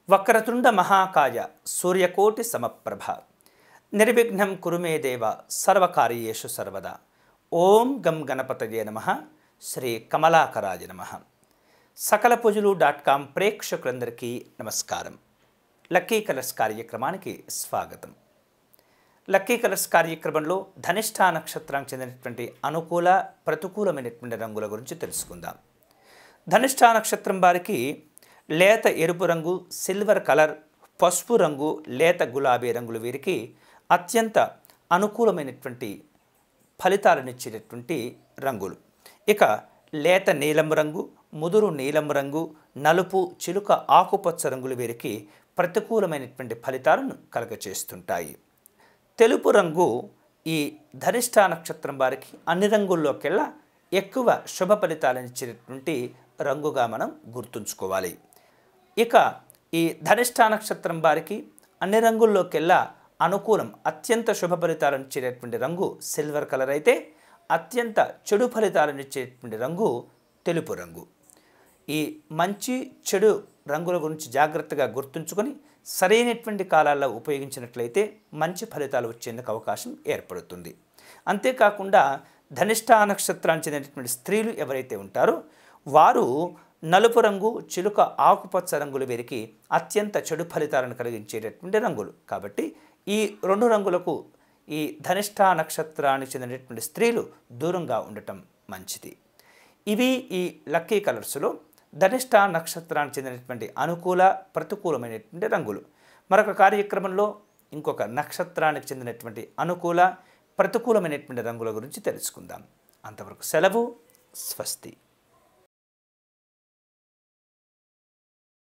వక్రతుండ మహాకాయ సూర్యకోటి సమప్రభ నిర్విఘ్నం కురుమే దేవ సర్వకార్యేషు సర్వదా ఓం గం గణపతయే నమ శ్రీ కమలాకరాజ నమ సకల పూజలు డాట్ కామ్ ప్రేక్షకులందరికీ నమస్కారం లక్కీ కలర్స్ కార్యక్రమానికి స్వాగతం లక్కీ కలర్స్ కార్యక్రమంలో ధనిష్ఠా నక్షత్రానికి చెందినటువంటి అనుకూల ప్రతికూలమైనటువంటి రంగుల గురించి తెలుసుకుందాం ధనిష్ఠా నక్షత్రం వారికి లేత ఎరుపు రంగు సిల్వర్ కలర్ పసుపు రంగు లేత గులాబీ రంగులు వీరికి అత్యంత అనుకూలమైనటువంటి ఫలితాలనిచ్చేటటువంటి రంగులు ఇక లేత నీలం రంగు ముదురు నీలం రంగు నలుపు చిలుక ఆకుపచ్చ రంగులు వీరికి ప్రతికూలమైనటువంటి ఫలితాలను కలగచేస్తుంటాయి తెలుపు రంగు ఈ ధనిష్ఠా నక్షత్రం వారికి అన్ని రంగుల్లోకెల్లా ఎక్కువ శుభ ఫలితాలను ఇచ్చేటటువంటి రంగుగా మనం గుర్తుంచుకోవాలి ఇక ఈ ధనిష్ఠా నక్షత్రం వారికి అన్ని రంగుల్లోకెల్లా అనుకూలం అత్యంత శుభ ఫలితాలను ఇచ్చేటటువంటి రంగు సిల్వర్ కలర్ అయితే అత్యంత చెడు ఫలితాలను ఇచ్చేటువంటి రంగు తెలుపు రంగు ఈ మంచి చెడు రంగుల గురించి జాగ్రత్తగా గుర్తుంచుకొని సరైనటువంటి కాలాల్లో ఉపయోగించినట్లయితే మంచి ఫలితాలు వచ్చేందుకు అవకాశం ఏర్పడుతుంది అంతేకాకుండా ధనిష్ఠా నక్షత్రానికి చెందినటువంటి స్త్రీలు ఎవరైతే ఉంటారో వారు నలుపు రంగు చిలుక ఆకుపచ్చ రంగులు వీరికి అత్యంత చెడు ఫలితాలను కలిగించేటటువంటి రంగులు కాబట్టి ఈ రెండు రంగులకు ఈ ధనిష్ఠా నక్షత్రానికి చెందినటువంటి స్త్రీలు దూరంగా ఉండటం మంచిది ఇవి ఈ లక్కీ కలర్స్లో ధనిష్ఠా నక్షత్రానికి చెందినటువంటి అనుకూల ప్రతికూలమైనటువంటి రంగులు మరొక కార్యక్రమంలో ఇంకొక నక్షత్రానికి చెందినటువంటి అనుకూల ప్రతికూలమైనటువంటి రంగుల గురించి తెలుసుకుందాం అంతవరకు సెలవు స్వస్తి